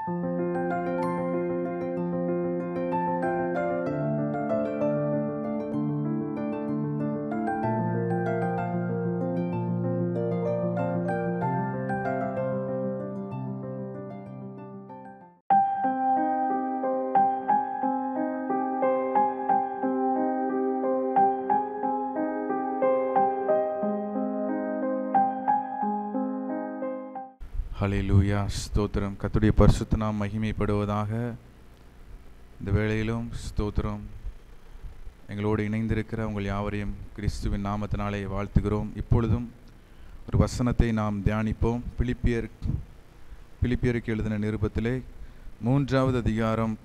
ஹalleluya ஸ்தோத்திரம் கர்த்தருடைய பரிசுத்த நாம் மகிமைப்படுவதாக இந்த வேளையிலும் ஸ்தோத்திரம் எங்களோடு இணைந்திருக்கிற உங்கள் யாவரையும் கிறிஸ்துவின் நாமத்தினாலே வாழ்த்துகிறோம் இப்பொழுதும் ஒரு வசனத்தை நாம் தியானிப்போம் பிலிப்பியர் பிலிப்பியருக்கு எழுதின நிருபத்திலே மூன்றாவது அதிகாரம்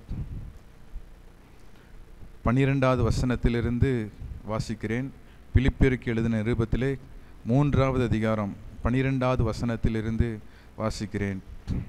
பன்னிரெண்டாவது வசனத்திலிருந்து வாசிக்கிறேன் பிலிப்பியருக்கு எழுதின நிருபத்திலே மூன்றாவது அதிகாரம் பன்னிரெண்டாவது வசனத்திலிருந்து வாசிக்கிறேன்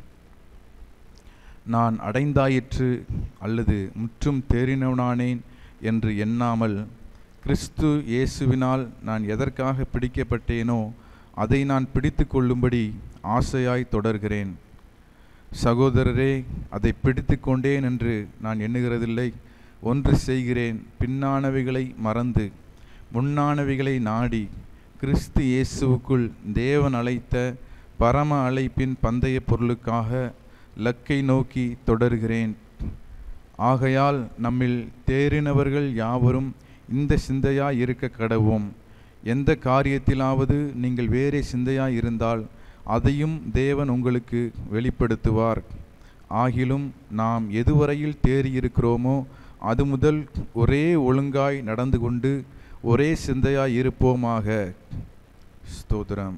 நான் அடைந்தாயிற்று அல்லது முற்றும் தேறினவனானேன் என்று எண்ணாமல் கிறிஸ்து இயேசுவினால் நான் எதற்காக பிடிக்கப்பட்டேனோ அதை நான் பிடித்து கொள்ளும்படி ஆசையாய் தொடர்கிறேன் சகோதரரே அதை பிடித்து கொண்டேன் என்று நான் எண்ணுகிறதில்லை ஒன்று செய்கிறேன் பின்னானவைகளை மறந்து முன்னானவைகளை நாடி கிறிஸ்து இயேசுவுக்குள் தேவன் அழைத்த பரம அழைப்பின் பந்தய பொருளுக்காக லக்கை நோக்கி தொடர்கிறேன் ஆகையால் நம்மில் தேறினவர்கள் யாவரும் இந்த சிந்தையாய் இருக்க கடவோம் எந்த காரியத்திலாவது நீங்கள் வேறே சிந்தையாய் இருந்தால் அதையும் தேவன் உங்களுக்கு வெளிப்படுத்துவார் ஆகிலும் நாம் எதுவரையில் தேறியிருக்கிறோமோ அது முதல் ஒரே ஒழுங்காய் நடந்து கொண்டு ஒரே சிந்தையாய் இருப்போமாக ஸ்தோத்திரம்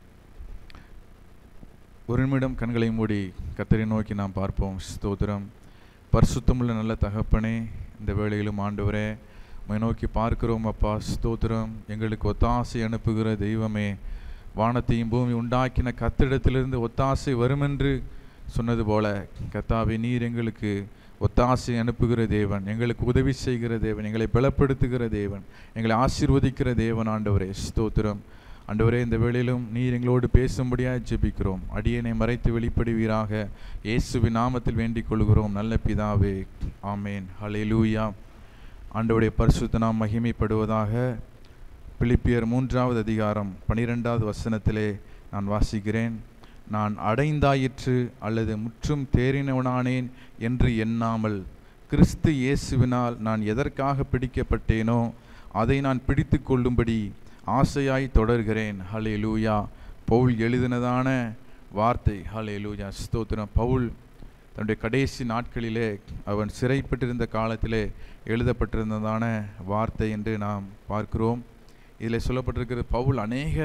ஒரு நிமிடம் கண்களை மூடி கத்தரை நோக்கி நாம் பார்ப்போம் ஸ்தோத்திரம் பரிசுத்தமுள்ள நல்ல தகப்பனே இந்த வேளையிலும் ஆண்டவரே உம்மை நோக்கி பார்க்கிறோம் அப்பா ஸ்தோத்திரம் எங்களுக்கு ஒத்தாசை அனுப்புகிற தெய்வமே வானத்தையும் பூமி உண்டாக்கின கத்திடத்திலிருந்து ஒத்தாசை வருமென்று சொன்னது போல கத்தாவே நீர் எங்களுக்கு ஒத்தாசை அனுப்புகிற தேவன் எங்களுக்கு உதவி செய்கிற தேவன் எங்களை பலப்படுத்துகிற தேவன் எங்களை ஆசீர்வதிக்கிற தேவன் ஆண்டவரே ஸ்தோத்திரம் ஆண்டவரே இந்த வேளையிலும் நீர் எங்களோடு பேசும்படியாக ஜெபிக்கிறோம் அடியனை மறைத்து வெளிப்படுவீராக இயேசுவின் நாமத்தில் வேண்டிக் கொள்கிறோம் நல்ல பிதாவே ஆமேன் ஹalleluya ஆண்டவருடைய பரிசுத்த நாம் மகிமைப்படுவதாக பிலிப்பியர் மூன்றாவது அதிகாரம் பனிரெண்டாவது வசனத்திலே நான் வாசிக்கிறேன் நான் அடைந்தாயிற்று அல்லது முற்றும் தேறினவனானேன் என்று எண்ணாமல் கிறிஸ்து இயேசுவினால் நான் எதற்காக பிடிக்கப்பட்டேனோ அதை நான் பிடித்து கொள்ளும்படி ஆசையாய் தொடர்கிறேன் ஹலே லூயா பவுல் எழுதினதான வார்த்தை ஹலே லூயா ஸ்தோத்திரம் பவுல் தன்னுடைய கடைசி நாட்களிலே அவன் சிறைப்பட்டிருந்த காலத்திலே எழுதப்பட்டிருந்ததான வார்த்தை என்று நாம் பார்க்கிறோம் இதில் சொல்லப்பட்டிருக்கிறது பவுல் அநேக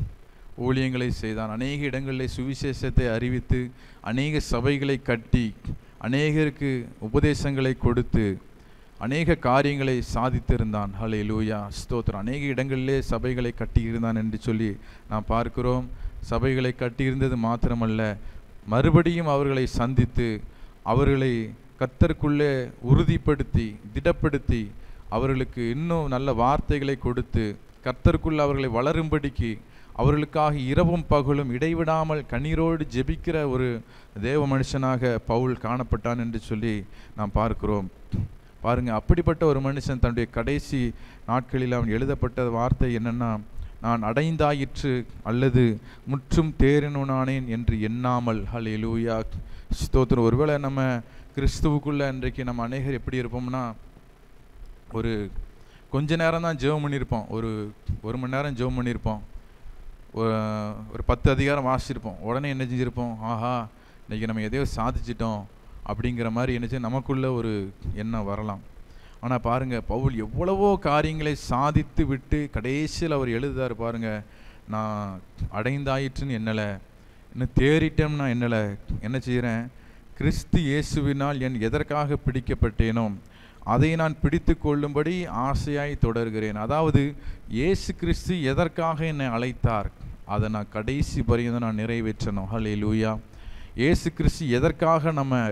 ஊழியங்களை செய்தான் அநேக இடங்களில் சுவிசேஷத்தை அறிவித்து அநேக சபைகளை கட்டி அநேகருக்கு உபதேசங்களை கொடுத்து அநேக காரியங்களை சாதித்திருந்தான் ஹலே லூயா ஸ்தோத்திரம் அநேக இடங்களிலே சபைகளை கட்டியிருந்தான் என்று சொல்லி நாம் பார்க்கிறோம் சபைகளை கட்டியிருந்தது மாத்திரமல்ல மறுபடியும் அவர்களை சந்தித்து அவர்களை கத்தருக்குள்ளே உறுதிப்படுத்தி திடப்படுத்தி அவர்களுக்கு இன்னும் நல்ல வார்த்தைகளை கொடுத்து கர்த்தருக்குள் அவர்களை வளரும்படிக்கு அவர்களுக்காக இரவும் பகலும் இடைவிடாமல் கண்ணீரோடு ஜெபிக்கிற ஒரு தேவ மனுஷனாக பவுல் காணப்பட்டான் என்று சொல்லி நாம் பார்க்கிறோம் பாருங்க அப்படிப்பட்ட ஒரு மனுஷன் தன்னுடைய கடைசி நாட்களில் அவன் எழுதப்பட்ட வார்த்தை என்னன்னா நான் அடைந்தாயிற்று அல்லது முற்றும் தேறினானேன் என்று எண்ணாமல் ஹலே லூயா ஸ்தோத்திரம் ஒருவேளை நம்ம கிறிஸ்துவுக்குள்ள இன்றைக்கு நம்ம அநேகர் எப்படி இருப்போம்னா ஒரு கொஞ்ச நேரம் தான் ஜெபம் பண்ணியிருப்போம் ஒரு ஒரு மணி நேரம் ஜெபம் பண்ணியிருப்போம் ஒ- ஒரு பத்து அதிகாரம் வாசிச்சிருப்போம் உடனே என்ன செஞ்சிருப்போம் ஆஹா இன்னைக்கு நம்ம எதையோ சாதிச்சிட்டோம் அப்படிங்கிற மாதிரி என்னச்சு நமக்குள்ள ஒரு எண்ணம் வரலாம் ஆனால் பாருங்க பவுல் எவ்வளவோ காரியங்களை சாதித்து விட்டு கடைசியில் அவர் எழுதுதார் பாருங்க நான் அடைந்தாயிற்றுன்னு எண்ணலை இன்னும் தேறிட்டேன்னு நான் எண்ணலை என்ன செய்கிறேன் கிறிஸ்து இயேசுவினால் என் எதற்காக பிடிக்கப்பட்டேனோ அதை நான் பிடித்து கொள்ளும்படி ஆசையாய் தொடர்கிறேன் அதாவது இயேசு கிறிஸ்து எதற்காக என்னை அழைத்தார் அதை நான் கடைசி பரியந்தம் நான் நிறைவேற்றணும் ஹலே லூயா இயேசு கிறிஸ்து எதற்காக நம்ம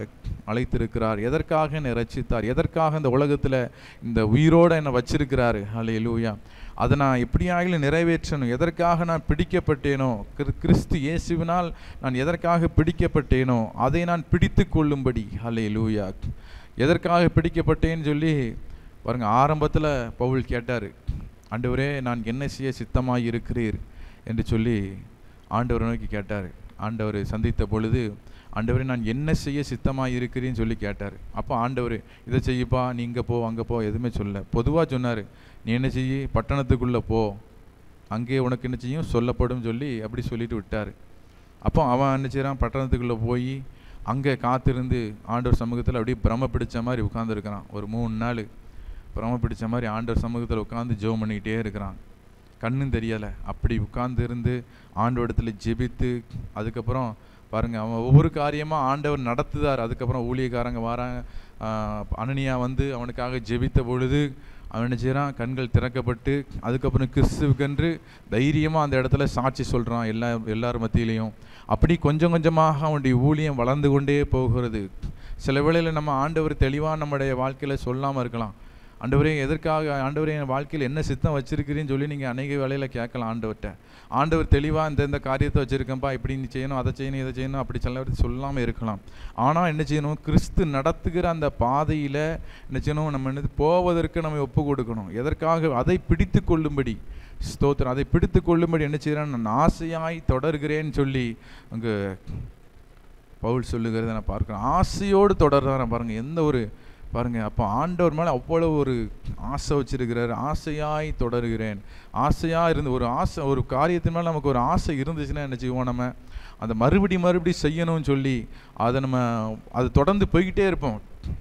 அழைத்திருக்கிறார் எதற்காக என்னை ரட்சித்தார் எதற்காக இந்த உலகத்தில் இந்த உயிரோடு என்னை வச்சிருக்கிறாரு ஹலே லூயா அதை நான் எப்படியாகிலும் நிறைவேற்றணும் எதற்காக நான் பிடிக்கப்பட்டேனோ கிறு- கிறிஸ்து இயேசுவினால் நான் எதற்காக பிடிக்கப்பட்டேனோ அதை நான் பிடித்து கொள்ளும்படி ஹலே லூயா எதற்காக பிடிக்கப்பட்டேன்னு சொல்லி பாருங்க ஆரம்பத்தில் பவுல் கேட்டார் ஆண்டவரே நான் என்ன செய்ய சித்தமாக இருக்கிறீர் என்று சொல்லி ஆண்டவரை நோக்கி கேட்டார் ஆண்டவர் சந்தித்த பொழுது ஆண்டவரே நான் என்ன செய்ய சித்தமாக இருக்கிறேன்னு சொல்லி கேட்டார் அப்போ ஆண்டவர் இதை செய்யப்பா நீ இங்கே போ அங்கே போ எதுவுமே சொல்லல பொதுவாக சொன்னார் நீ என்ன செய்யி பட்டணத்துக்குள்ளே போ அங்கே உனக்கு என்ன செய்யும் சொல்லப்படும் சொல்லி அப்படி சொல்லிட்டு விட்டார் அப்போ அவன் என்ன செய்கிறான் பட்டணத்துக்குள்ளே போய் அங்கே காத்திருந்து ஆண்டவர் சமூகத்தில் அப்படியே பிரம பிடிச்ச மாதிரி உட்காந்துருக்கிறான் ஒரு மூணு நாள் பிரம பிடிச்ச மாதிரி ஆண்டவர் சமூகத்தில் உட்காந்து ஜெபம் பண்ணிக்கிட்டே இருக்கிறான் கண்ணும் தெரியலை அப்படி உட்கார்ந்து இருந்து ஆண்டவரிடத்தில் ஜெபித்து அதுக்கப்புறம் பாருங்க அவன் ஒவ்வொரு காரியமாக ஆண்டவர் நடத்துதார் அதுக்கப்புறம் ஊழியக்காரங்க வராங்க ஆஹ் அனனியா வந்து அவனுக்காக ஜெபித்த பொழுது அவன் என்ன செய்கிறான் கண்கள் திறக்கப்பட்டு அதுக்கப்புறம் கிறிஸ்துவுக்கென்று தைரியமாக அந்த இடத்துல சாட்சி சொல்கிறான் எல்லா எல்லார் மத்தியிலையும் அப்படி கொஞ்சம் கொஞ்சமாக அவனுடைய ஊழியம் வளர்ந்து கொண்டே போகிறது சில வேளையில் நம்ம ஆண்டவர் தெளிவாக நம்முடைய வாழ்க்கையில் சொல்லாமல் இருக்கலாம் ஆண்டவரே எதற்காக ஆண்டவரே என் வாழ்க்கையில் என்ன சித்தம் வச்சிருக்கிறீன்னு சொல்லி நீங்கள் அநேக வேலையில் கேட்கலாம் ஆண்டவர்கிட்ட ஆண்டவர் தெளிவாக இந்த இந்த காரியத்தை வச்சுருக்கேன்ப்பா இப்படி நீ செய்யணும் அதை செய்யணும் இதை செய்யணும் அப்படி சில பேர் சொல்லாமல் இருக்கலாம் ஆனால் என்ன செய்யணும் கிறிஸ்து நடத்துகிற அந்த பாதையில் என்ன செய்யணும் நம்ம என்ன போவதற்கு நம்ம ஒப்பு கொடுக்கணும் எதற்காக அதை பிடித்து கொள்ளும்படி ஸ்தோத்திரம் அதை பிடித்து கொள்ளும்படி என்ன செய்கிறேன் நான் ஆசையாய் தொடர்கிறேன்னு சொல்லி அங்கே பவுல் சொல்லுகிறத நான் பார்க்குறேன் ஆசையோடு தொடர்றான் பாருங்க எந்த ஒரு பாருங்க அப்போ ஆண்டவர் மேலே அவ்வளோ ஒரு ஆசை வச்சிருக்கிறார் ஆசையாய் தொடருகிறேன் ஆசையாக இருந்து ஒரு ஆசை ஒரு காரியத்தின் மேலே நமக்கு ஒரு ஆசை இருந்துச்சுன்னா என்ன செய்வோம் நம்ம அந்த மறுபடி மறுபடி செய்யணும்னு சொல்லி அதை நம்ம அது தொடர்ந்து போய்கிட்டே இருப்போம்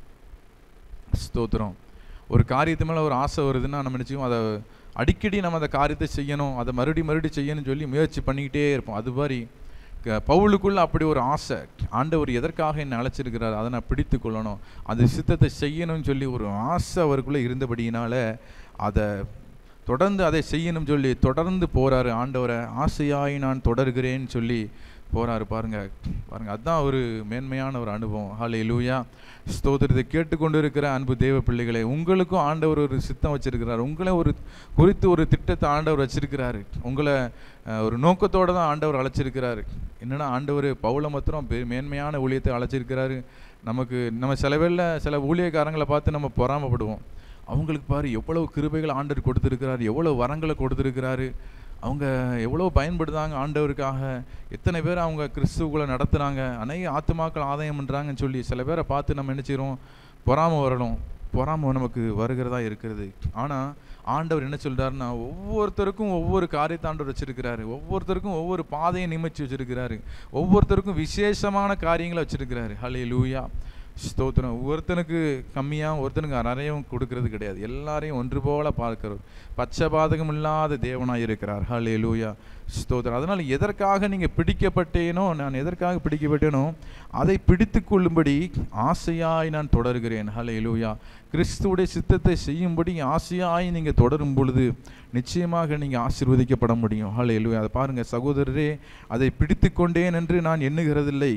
ஸ்தோத்திரம் ஒரு காரியத்து மேலே ஒரு ஆசை வருதுன்னா நம்ம நினச்சிக்கும் அதை அடிக்கடி நம்ம அந்த காரியத்தை செய்யணும் அதை மறுபடி மறுபடி செய்யணும்னு சொல்லி முயற்சி பண்ணிக்கிட்டே இருப்போம் அது மாதிரி க- பவுலுக்குள்ள அப்படி ஒரு ஆசை ஆண்டவர் எதற்காக என்னை அழைச்சிருக்கிறார் அதை நான் பிடித்து கொள்ளணும் அந்த சித்தத்தை செய்யணும்னு சொல்லி ஒரு ஆசை அவருக்குள்ளே இருந்தபடியினால அதை தொடர்ந்து அதை செய்யணும்னு சொல்லி தொடர்ந்து போறாரு ஆண்டவரை ஆசையாய் நான் தொடர்கிறேன்னு சொல்லி போறாரு பாருங்க பாருங்க அதுதான் ஒரு மேன்மையான ஒரு அனுபவம் ஹாலே லூயா ஸ்தோத்திரத்தை கேட்டுக்கொண்டு இருக்கிற அன்பு தேவ பிள்ளைகளே உங்களுக்கும் ஆண்டவர் ஒரு சித்தம் வச்சிருக்கிறார் உங்களை ஒரு குறித்து ஒரு திட்டத்தை ஆண்டவர் வச்சிருக்கிறாரு உங்களை அஹ், ஒரு நோக்கத்தோட தான் ஆண்டவர் அழைச்சிருக்கிறாரு என்னன்னா ஆண்டவர் பவுல மாத்திரம் பெ- மேன்மையான ஊழியத்தை அழைச்சிருக்கிறாரு நமக்கு நம்ம சில வேளை சில ஊழியக்காரங்களை பார்த்து நம்ம பொறாமைப்படுவோம் அவங்களுக்கு பாரு எவ்வளவு கிருபைகள் ஆண்டவர் கொடுத்துருக்கிறாரு எவ்வளவு வரங்களை கொடுத்துருக்கிறாரு அவங்க எவ்வளோ பயன்படுத்தாங்க ஆண்டவருக்காக எத்தனை பேர் அவங்க கிறிஸ்துவுக்குள்ளே நடத்துனாங்க அநேக ஆத்துமாக்கள் ஆதாயம் பண்ணுறாங்கன்னு சொல்லி சில பேரை பார்த்து நம்ம என்ன செய்கிறோம் பொறாமை வரணும் பொறாமை நமக்கு வருகிறதா இருக்கிறது ஆனால் ஆண்டவர் என்ன சொல்றாருன்னா ஒவ்வொருத்தருக்கும் ஒவ்வொரு காரியத்தை ஆண்டவர் வச்சிருக்கிறாரு ஒவ்வொருத்தருக்கும் ஒவ்வொரு பாதையை நியமிச்சு வச்சிருக்கிறாரு ஒவ்வொருத்தருக்கும் விசேஷமான காரியங்களை வச்சிருக்கிறாரு ஹலே லூயா ஸ்தோத்திரம் ஒருத்தனுக்கு கம்மியாக ஒருத்தனுக்கு நிறையவும் கொடுக்கறது கிடையாது எல்லாரையும் ஒன்று போல பார்க்கிறவர் பச்சபாதகம் இல்லாத தேவனாய் இருக்கிறார் ஹலே லூயா ஸ்தோத்திரம் அதனால் எதற்காக நீங்கள் பிடிக்கப்பட்டேனோ நான் எதற்காக பிடிக்கப்பட்டேனோ அதை பிடித்து கொள்ளும்படி ஆசையாய் நான் தொடர்கிறேன் ஹலே லூயா கிறிஸ்துவுடைய சித்தத்தை செய்யும்படி ஆசையாய் நீங்கள் தொடரும் பொழுது நிச்சயமாக நீங்கள் ஆசீர்வதிக்கப்பட முடியும் ஹலே லூயா அதை பாருங்கள் சகோதரரே அதை பிடித்து கொண்டேன் என்று நான் எண்ணுகிறதில்லை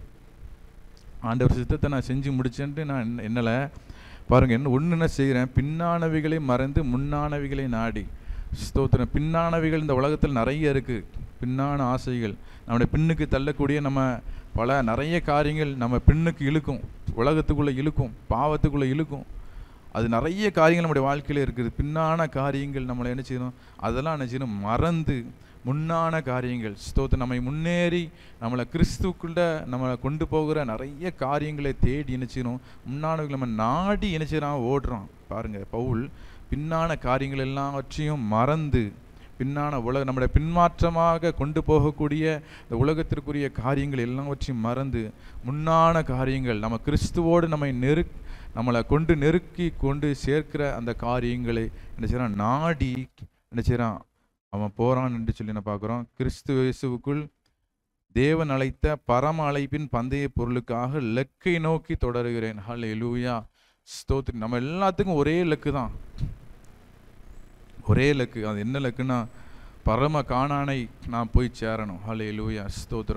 ஆண்டவர் சித்தத்தை நான் செஞ்சு முடிச்சேன்ட்டு நான் எண்ண- எண்ணல பாருங்க என்ன ஒன்று என்ன செய்கிறேன் பின்னானவைகளை மறந்து முன்னானவைகளை நாடி ஸ்தோத்திரம் பின்னானவைகள் இந்த உலகத்தில் நிறைய இருக்கு பின்னான ஆசைகள் நம்முடைய பின்னுக்கு தள்ளக்கூடிய நம்ம பல நிறைய காரியங்கள் நம்ம பின்னுக்கு இழுக்கும் உலகத்துக்குள்ளே இழுக்கும் பாவத்துக்குள்ளே இழுக்கும் அது நிறைய காரியங்கள் நம்முடைய வாழ்க்கையில் இருக்குது பின்னான காரியங்கள் நம்மளை என்ன செய்யணும் அதெல்லாம் என்ன செய்யணும் மறந்து முன்னான காரியங்கள் ஸ்தோத்திரம் நம்மை முன்னேறி நம்மளை கிறிஸ்துக்குள்ள நம்மளை கொண்டு போகிற நிறைய காரியங்களை தேடி என்ன செய்யணும் முன்னானவர்கள் நம்ம நாடி என்ன செய்யறான் ஓடுறோம் பாருங்க பவுல் பின்னான காரியங்கள் எல்லாவற்றையும் மறந்து பின்னான உலக நம்முடைய பின்மாற்றமாக கொண்டு போகக்கூடிய இந்த உலகத்திற்குரிய காரியங்கள் எல்லாவற்றையும் மறந்து முன்னான காரியங்கள் நம்ம கிறிஸ்துவோடு நம்மை நெரு நம்மளை கொண்டு நெருக்கி கொண்டு சேர்க்கிற அந்த காரியங்களை என்ன செய்யறான் நாடி என்ன செய்யறான் அவன் போறான் என்று சொல்லி நான் பார்க்குறோம் கிறிஸ்து இயேசுவுக்குள் தேவன் அழைத்த பரம அழைப்பின் பந்தய பொருளுக்காக லக்கை நோக்கி தொடருகிறேன் ஹலே லூயா ஸ்தோத்ரி நம்ம எல்லாத்துக்கும் ஒரே லக்கு தான் ஒரே லக்கு அது என்ன லக்குன்னா பரம காணானை நான் போய் சேரணும் ஹலே லூயா ஸ்தோத்திரம்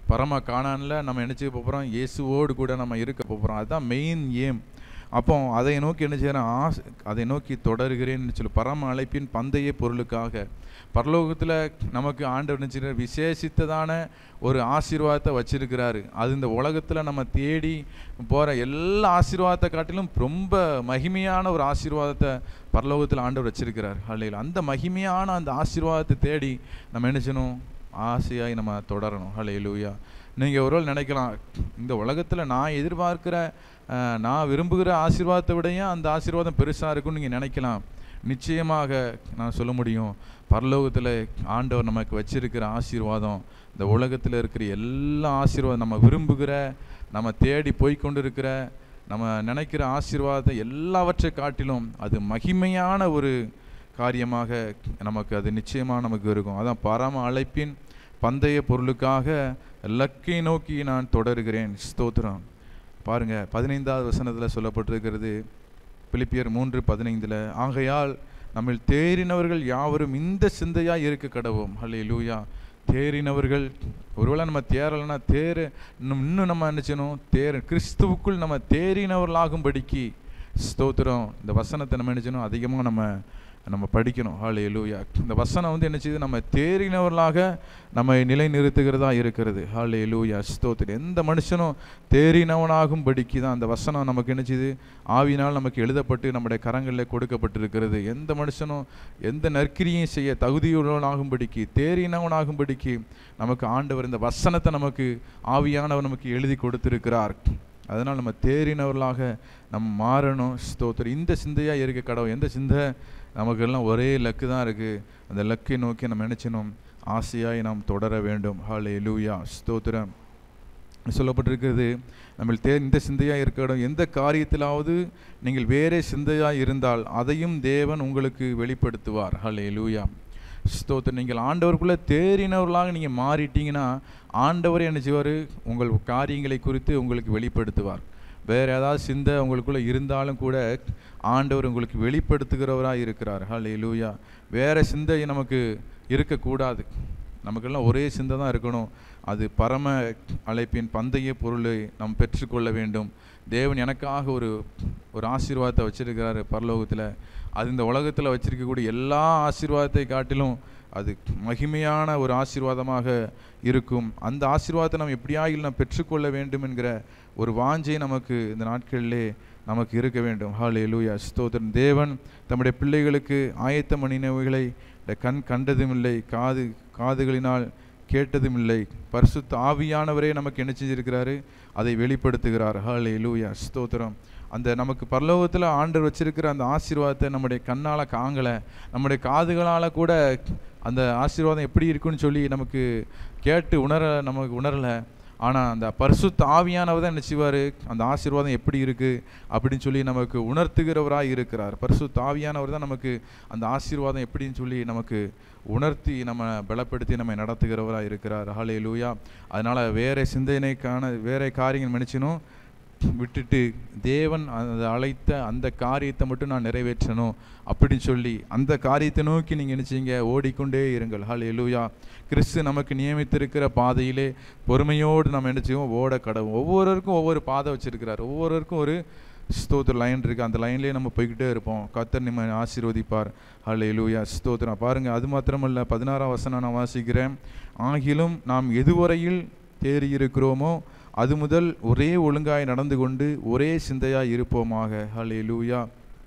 பரம காணானில் நம்ம என்ன செய்ய போகிறோம் இயேசுவோடு கூட நம்ம இருக்க போகிறோம் அதுதான் மெயின் ஏம் அப்போ அதை நோக்கி என்ன செய்கிறேன் ஆஸ் அதை நோக்கி தொடருகிறேன்னு சொல்லி பரம அழைப்பின் பந்தய பொருளுக்காக பரலோகத்தில் நமக்கு ஆண்டவர் என்ன செய்றார்? விசேஷித்ததான ஒரு ஆசீர்வாதத்தை வச்சிருக்கிறாரு அது இந்த உலகத்தில் நம்ம தேடி போகிற எல்லா ஆசீர்வாதத்தை காட்டிலும் ரொம்ப மகிமையான ஒரு ஆசீர்வாதத்தை பரலோகத்தில் ஆண்டவர் வச்சிருக்கிறார் அல்லையில் அந்த மகிமையான அந்த ஆசீர்வாதத்தை தேடி நம்ம என்ன செய்யணும் ஆசையாய் நம்ம தொடரணும் ஹலே லூயா நீங்கள் ஒருவேளை நினைக்கலாம் இந்த உலகத்தில் நான் எதிர்பார்க்கிற அஹ், நான் விரும்புகிற ஆசீர்வாதத்தை விடையும் அந்த ஆசீர்வாதம் பெருசாக இருக்கும்னு நீங்கள் நினைக்கலாம் நிச்சயமாக நான் சொல்ல முடியும் பரலோகத்தில் ஆண்டவர் நமக்கு வச்சிருக்கிற ஆசீர்வாதம் இந்த உலகத்தில் இருக்கிற எல்லா ஆசீர்வாதம் நம்ம விரும்புகிற நம்ம தேடி போய் கொண்டு இருக்கிற நம்ம நினைக்கிற ஆசீர்வாதத்தை எல்லாவற்றை காட்டிலும் அது மகிமையான ஒரு காரியமாக நமக்கு அது நிச்சயமாக நமக்கு இருக்கும் அதான் பரம அழைப்பின் பந்தய பொருளுக்காக லக்கை நோக்கி நான் தொடருகிறேன் ஸ்தோத்திரம் பாருங்க பதினைந்தாவது வசனத்தில் சொல்லப்பட்டிருக்கிறது பிலிப்பியர் மூன்று பதினைந்தில் ஆகையால் நம்மில் தேறினவர்கள் யாவரும் இந்த சிந்தையாக இருக்க கடவோம் ஹலே லூயா தேறினவர்கள் ஒருவேளை நம்ம தேறலைன்னா தேறு இன்னும் இன்னும் நம்ம என்ன செய்யணும் தேர் கிறிஸ்துவுக்குள் நம்ம தேறினவர்களாகும்படிக்கு ஸ்தோத்திரம் இந்த வசனத்தை நம்ம என்ன செய்யணும் அதிகமாக நம்ம நம்ம படிக்கணும் ஹாலே லூயா இந்த வசனம் வந்து என்ன செய்யுது நம்ம தேறினவர்களாக நம்மை நிலைநிறுத்துகிறதா இருக்கிறது ஹாலே லூயா ஸ்தோத்திரம் எந்த மனுஷனும் தேறினவனாகும் படிக்கு தான் அந்த வசனம் நமக்கு என்ன செய்யுது ஆவினால் நமக்கு எழுதப்பட்டு நம்முடைய கரங்களில் கொடுக்கப்பட்டிருக்கிறது எந்த மனுஷனும் எந்த நற்கிரியும் செய்ய தகுதியுள்ளவனாகும்படிக்கு தேறினவனாகும்படிக்கு நமக்கு ஆண்டவர் இந்த வசனத்தை நமக்கு ஆவியானவர் நமக்கு எழுதி கொடுத்திருக்கிறார் அதனால் நம்ம தேறினவர்களாக நம்ம மாறணும் ஸ்தோத்திரம் இந்த சிந்தையாக இருக்க கடவுள் எந்த சிந்தை நமக்கெல்லாம் ஒரே லக்கு தான் இருக்குது அந்த லக்கை நோக்கி நம்ம நினைச்சணும் ஆசையாய் நாம் தொடர வேண்டும் ஹாலே லூயா ஸ்தோத்திரம் சொல்லப்பட்டிருக்கிறது நம்ம தே இந்த சிந்தையாக இருக்கணும் எந்த காரியத்திலாவது நீங்கள் வேறே சிந்தையாக இருந்தால் அதையும் தேவன் உங்களுக்கு வெளிப்படுத்துவார் ஹலே லூயா ஸ்தோத்திரம் நீங்கள் ஆண்டவருக்குள்ளே தேறினவர்களாக நீங்கள் மாறிட்டீங்கன்னா ஆண்டவர் என்ன செய்வார் உங்கள் காரியங்களை குறித்து உங்களுக்கு வெளிப்படுத்துவார் வேறு ஏதாவது சிந்தை உங்களுக்குள்ளே இருந்தாலும் கூட ஆண்டவர் உங்களுக்கு வெளிப்படுத்துகிறவராக இருக்கிறார் ஹலே லூயா வேறு சிந்தை நமக்கு இருக்கக்கூடாது நமக்கெல்லாம் ஒரே சிந்தை தான் இருக்கணும் அது பரம அழைப்பின் பந்தய பொருளை நாம் பெற்றுக்கொள்ள வேண்டும் தேவன் எனக்காக ஒரு ஒரு ஆசீர்வாதத்தை வச்சிருக்கிறாரு பரலோகத்தில் அது இந்த உலகத்தில் வச்சிருக்கக்கூடிய எல்லா ஆசீர்வாதத்தை காட்டிலும் அது மகிமையான ஒரு ஆசீர்வாதமாக இருக்கும் அந்த ஆசீர்வாதத்தை நாம் எப்படியாகிலும் நாம் பெற்றுக்கொள்ள வேண்டும் என்கிற ஒரு வாஞ்சை நமக்கு இந்த நாட்களிலே நமக்கு இருக்க வேண்டும் ஹாலே லூயா ஸ்தோத்திரன் தேவன் தம்முடைய பிள்ளைகளுக்கு ஆயத்த மணினவைகளை கண் கண்டதும் இல்லை காது காதுகளினால் கேட்டதும் இல்லை பரிசுத்த ஆவியானவரே நமக்கு என்ன செஞ்சிருக்கிறாரு அதை வெளிப்படுத்துகிறார் ஹாலே லூயா ஸ்தோத்திரம் அந்த நமக்கு பரலோகத்தில் ஆண்டவர் வச்சிருக்கிற அந்த ஆசீர்வாதத்தை நம்முடைய கண்ணால் காங்கலை நம்முடைய காதுகளால் கூட அந்த ஆசீர்வாதம் எப்படி இருக்குன்னு சொல்லி நமக்கு கேட்டு உணர நமக்கு உணரலை ஆனால் அந்த பரிசுத்த ஆவியானவர் தான் என்ன செய்வார் அந்த ஆசீர்வாதம் எப்படி இருக்குது அப்படின்னு சொல்லி நமக்கு உணர்த்துகிறவராக இருக்கிறார் பரிசுத்த ஆவியானவர் தான் நமக்கு அந்த ஆசீர்வாதம் எப்படின்னு சொல்லி நமக்கு உணர்த்தி நம்ம பலப்படுத்தி நம்ம நடத்துகிறவராக இருக்கிறார் ஹாலே லூயா அதனால் வேற சிந்தனைக்கான வேற காரியங்கள் நினச்சினும் விட்டுட்டு தேவன் அந்த அழைத்த அந்த காரியத்தை மட்டும் நான் நிறைவேற்றணும் அப்படின்னு சொல்லி அந்த காரியத்தை நோக்கி நீங்கள் நினச்சிங்க ஓடிக்கொண்டே இருங்கள் ஹால் எலுயா கிறிஸ்து நமக்கு நியமித்திருக்கிற பாதையிலே பொறுமையோடு நம்ம என்ன செய்வோம் ஓட கடவும் ஒவ்வொருவருக்கும் ஒவ்வொரு பாதை வச்சிருக்கிறார் ஒவ்வொருவருக்கும் ஒரு ஸ்தோத்திர லைன் இருக்குது அந்த லைன்லேயே நம்ம போய்கிட்டே இருப்போம் கத்தர் நம்ம ஆசீர்வதிப்பார் ஹல்லே லூயா ஸ்தோத்திரம் பாருங்கள் அது மாத்திரமல்ல பதினாறாம் வசனம் நான் வாசிக்கிறேன் ஆகிலும் நாம் எதுவரையில் தேறி இருக்கிறோமோ அது முதல் ஒரே ஒழுங்காய் நடந்து கொண்டு ஒரே சிந்தையாய் இருப்போமாக ஹலே லூயா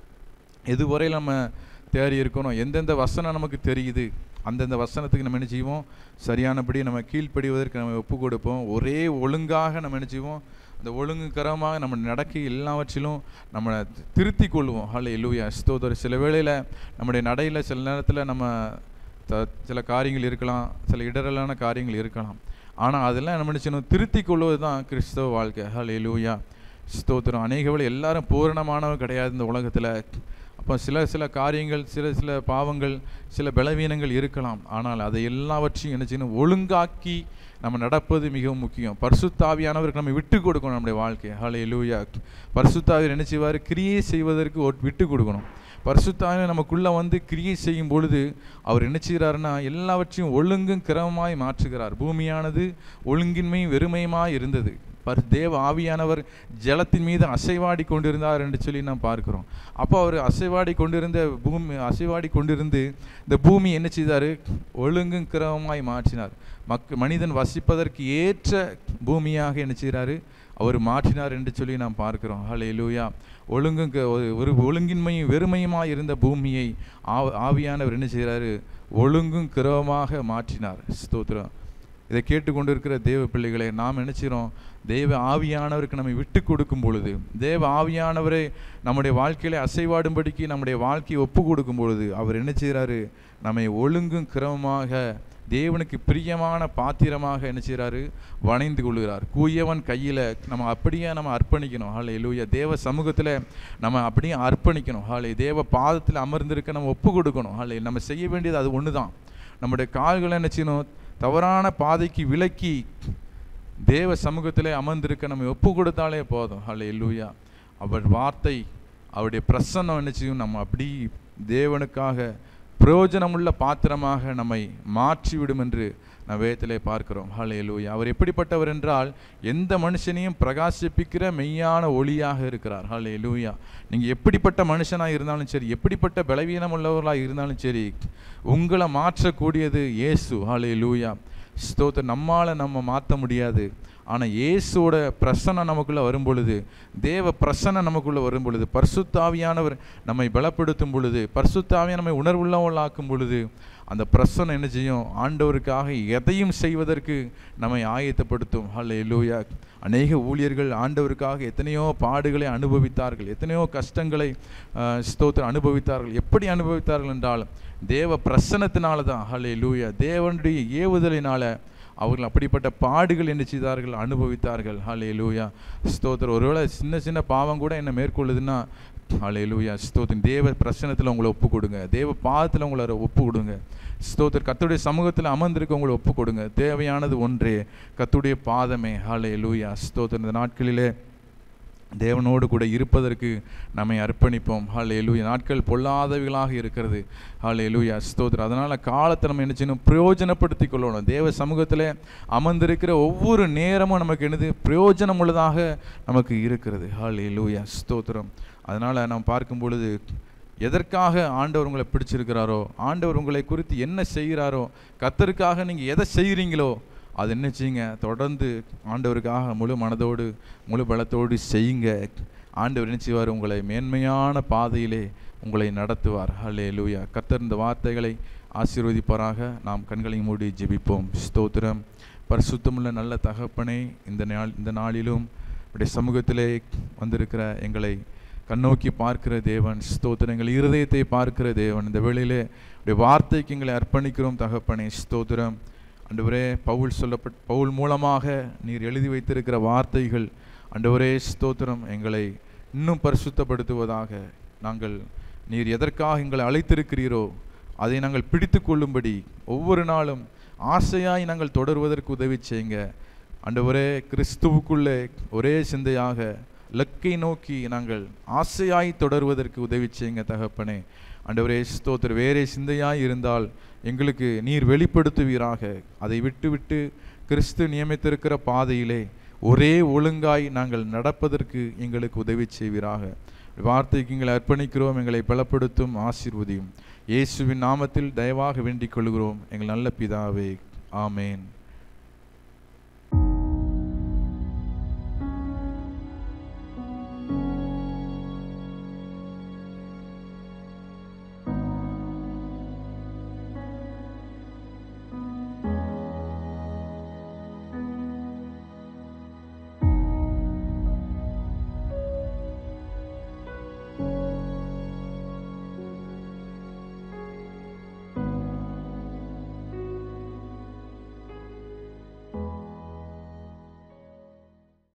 எதுவரை நம்ம தேறி இருக்கணும் எந்தெந்த வசனம் நமக்கு தெரியுது அந்தந்த வசனத்துக்கு நம்ம என்ன செய்வோம் சரியானபடி நம்ம கீழ்ப்படிவதற்கு நம்ம ஒப்பு கொடுப்போம் ஒரே ஒழுங்காக நம்ம என்ன செய்வோம் அந்த ஒழுங்குக்கரமாக நம்ம நடக்க எல்லாவற்றிலும் நம்ம திருத்தி கொள்வோம் ஹலே லூயா ஸ்தோதர் சில வேளையில் நம்முடைய நடையில் சில நேரத்தில் நம்ம த சில காரியங்கள் இருக்கலாம் சில இடரலான காரியங்கள் இருக்கலாம் ஆனால் அதெல்லாம் என்ன பண்ணிச்சணும் திருத்தி கொள்வது தான் கிறிஸ்தவ வாழ்க்கை ஹலே லூயா ஸ்தோத்திரம் அநேக வேளை எல்லாரும் பூரணமானவங்க கிடையாது இந்த உலகத்தில் அப்போ சில சில காரியங்கள் சில சில பாவங்கள் சில பலவீனங்கள் இருக்கலாம் ஆனால் அதை எல்லாவற்றையும் என்ன செய்யணும் ஒழுங்காக்கி நம்ம நடப்பது மிகவும் முக்கியம் பரிசுத்தாவியானவருக்கு நம்ம விட்டு கொடுக்கணும் நம்முடைய வாழ்க்கை ஹலே லூயா பரிசுத்தாவியர் என்ன செய்வார் கிரியை செய்வதற்கு விட்டு கொடுக்கணும் பரிசுத்தாவினை நமக்குள்ளே வந்து கிரியை செய்யும் பொழுது அவர் என்ன செய்கிறாருன்னா எல்லாவற்றையும் ஒழுங்கும் கிரமமாய் மாற்றுகிறார் பூமியானது ஒழுங்கின்மையும் வெறுமையுமாய் இருந்தது பர் தேவ ஆவியானவர் ஜலத்தின் மீது அசைவாடி கொண்டிருந்தார் என்று சொல்லி நாம் பார்க்கிறோம் அப்போ அவர் அசைவாடி கொண்டிருந்த பூமி அசைவாடி கொண்டிருந்து இந்த பூமி என்ன செய்தார் ஒழுங்கும் கிரமமாய் மாற்றினார் மக் மனிதன் வசிப்பதற்கு ஏற்ற பூமியாக என்ன செய்கிறாரு அவர் மாற்றினார் என்று சொல்லி நாம் பார்க்கிறோம் ஹலே லூயா ஒழுங்கும் க- ஒரு- ஒரு ஒழுங்கின்மையும் வெறுமையுமாய் இருந்த பூமியை ஆவ- ஆவியானவர் என்ன செய்கிறாரு ஒழுங்கும் கிரமமாக மாற்றினார் ஸ்தோத்திரம் இதை கேட்டுக்கொண்டிருக்கிற தேவ பிள்ளைகளை நாம் என்ன செய்கிறோம் தேவ ஆவியானவருக்கு நம்மை விட்டு கொடுக்கும் பொழுது தேவ ஆவியானவரை நம்முடைய வாழ்க்கையில அசைவாடும்படிக்கு நம்முடைய வாழ்க்கையை ஒப்பு கொடுக்கும் பொழுது அவர் என்ன செய்கிறாரு நம்மை ஒழுங்கும் கிரமமாக தேவனுக்கு பிரியமான பாத்திரமாக என்ன செய்கிறாரு வணைந்து கொள்கிறார் கூயவன் கையில் நம்ம அப்படியே நம்ம அர்ப்பணிக்கணும் ஹாலே லூயா தேவ சமூகத்தில் நம்ம அப்படியே அர்ப்பணிக்கணும் ஹாலே தேவ பாதத்தில் அமர்ந்திருக்க நம்ம ஒப்பு கொடுக்கணும் ஹாலே நம்ம செய்ய வேண்டியது அது ஒன்று தான் நம்முடைய கால்களை என்ன செய்யணும் தவறான பாதைக்கு விலக்கி தேவ சமூகத்திலே அமர்ந்திருக்க நம்ம ஒப்பு கொடுத்தாலே போதும் ஹலே லூயா அவர் வார்த்தை அவருடைய பிரசன்னம் என்ன செய்யும் நம்ம அப்படி தேவனுக்காக பிரயோஜனமுள்ள பாத்திரமாக நம்மை மாற்றிவிடும் என்று நாம் வேதத்திலே பார்க்கிறோம் ஹலே லூயா அவர் எப்படிப்பட்டவர் என்றால் எந்த மனுஷனையும் பிரகாசிப்பிக்கிற மெய்யான ஒளியாக இருக்கிறார் ஹலே லூயா நீங்கள் எப்படிப்பட்ட மனுஷனாக இருந்தாலும் சரி எப்படிப்பட்ட பலவீனம் உள்ளவர்களாக இருந்தாலும் சரி உங்களை மாற்றக்கூடியது இயேசு ஹலே லூயா ஸ்தோத்திர நம்மால் நம்ம மாற்ற முடியாது ஆனால் இயேசுவோட பிரசன்னம் நமக்குள்ளே வரும் பொழுது தேவ பிரசன்னம் நமக்குள்ளே வரும் பொழுது பரிசுத்தாவியானவர் நம்மை பலப்படுத்தும் பொழுது பரிசுத்தாவியா நம்மை உணர்வுள்ளவர்களாக்கும் பொழுது அந்த பிரசன்னம் என்ன செய்யும் ஆண்டவருக்காக எதையும் செய்வதற்கு நம்மை ஆயத்தப்படுத்தும் ஹல்லே லூயா அநேக ஊழியர்கள் ஆண்டவருக்காக எத்தனையோ பாடுகளை அனுபவித்தார்கள் எத்தனையோ கஷ்டங்களை ஆஹ், ஸ்தோத்திரம் அனுபவித்தார்கள் எப்படி அனுபவித்தார்கள் என்றால் தேவ பிரசன்னத்தினால தான் ஹலே லூயா தேவனுடைய ஏவுதலினால அவர்கள் அப்படிப்பட்ட பாடுகள் என்ன செய்தார்கள் அனுபவித்தார்கள் ஹலே லூயா ஸ்தோத்திரம் ஒருவேளை சின்ன சின்ன பாவம் கூட என்ன மேற்கொள்ளுதுன்னா ஹலே லூயா ஸ்தோத்திரம் தேவ பிரசனத்தில் உங்களை ஒப்பு கொடுங்க தேவ பாதத்தில் உங்களை ஒப்பு கொடுங்க ஸ்தோத்திர கத்துடைய சமூகத்தில் அமர்ந்திருக்க உங்களை ஒப்பு கொடுங்க தேவையானது ஒன்றே கத்துடைய பாதமே ஹலே லூயா ஸ்தோத்திரம் இந்த நாட்களிலே தேவனோடு கூட இருப்பதற்கு நம்மை அர்ப்பணிப்போம் ஹாலே லூயா நாட்கள் பொல்லாதவைகளாக இருக்கிறது ஹாலே லூயா ஸ்தோத்திரம் அதனால் காலத்தை நம்ம என்ன செய்யணும் பிரயோஜனப்படுத்தி கொள்ளணும் தேவ சமூகத்தில் அமர்ந்திருக்கிற ஒவ்வொரு நேரமும் நமக்கு என்னது பிரயோஜனம் உள்ளதாக நமக்கு இருக்கிறது ஹாலே லூயா ஸ்தோத்திரம் அதனால் நாம் பார்க்கும் பொழுது எதற்காக ஆண்டவர் உங்களை பிடிச்சிருக்கிறாரோ ஆண்டவர் உங்களை குறித்து என்ன செய்கிறாரோ கத்தருக்காக நீங்கள் எதை செய்கிறீங்களோ அது என்ன செய்யுங்க தொடர்ந்து ஆண்டவருக்காக முழு மனதோடு முழு பலத்தோடு செய்யுங்க ஆண்டவர் என்ன செய்வார் உங்களை மேன்மையான பாதையிலே உங்களை நடத்துவார் ஹலே லூயா கர்த்தர் இந்த வார்த்தைகளை ஆசீர்வதிப்பாராக நாம் கண்களை மூடி ஜெபிப்போம் ஸ்தோத்திரம் பரிசுத்தமுள்ள நல்ல தகப்பனே இந்த நாள் இந்த நாளிலும் உடைய சமூகத்திலே வந்திருக்கிற எங்களை கண்ணோக்கி பார்க்கிற தேவன் ஸ்தோத்திரம் எங்கள் இருதயத்தை பார்க்கிற தேவன் இந்த வேளையிலே உடைய வார்த்தைக்கு எங்களை அர்ப்பணிக்கிறோம் தகப்பனே ஸ்தோத்திரம் ஆண்டவரே பவுல் சொல்லப்பட் பவுல் மூலமாக நீர் எழுதி வைத்திருக்கிற வார்த்தைகள் ஆண்டவரே ஸ்தோத்திரம் எங்களை இன்னும் பரிசுத்தப்படுத்துவதாக நாங்கள் நீர் எதற்காக எங்களை அழைத்திருக்கிறீரோ அதை நாங்கள் பிடித்து கொள்ளும்படி ஒவ்வொரு நாளும் ஆசையாய் நாங்கள் தொடருவதற்கு உதவி செய்யுங்க ஆண்டவரே கிறிஸ்துவுக்குள்ளே ஒரே சிந்தையாக லக்கை நோக்கி நாங்கள் ஆசையாய் தொடருவதற்கு உதவி செய்யுங்க தகப்பனே ஆண்டவரே ஸ்தோத்திர வேறே சிந்தையாய் இருந்தால் எங்களுக்கு நீர் வெளிப்படுத்துவீராக அதை விட்டு விட்டு கிறிஸ்து நியமித்திருக்கிற பாதையிலே ஒரே ஒழுங்காய் நாங்கள் நடப்பதற்கு எங்களுக்கு உதவி செய்வீராக வார்த்தைக்கு எங்களை அர்ப்பணிக்கிறோம் எங்களை பலப்படுத்தும் ஆசீர்வதியும் இயேசுவின் நாமத்தில் தயவாக வேண்டிக் கொள்கிறோம் எங்கள் நல்ல பிதாவே ஆமேன்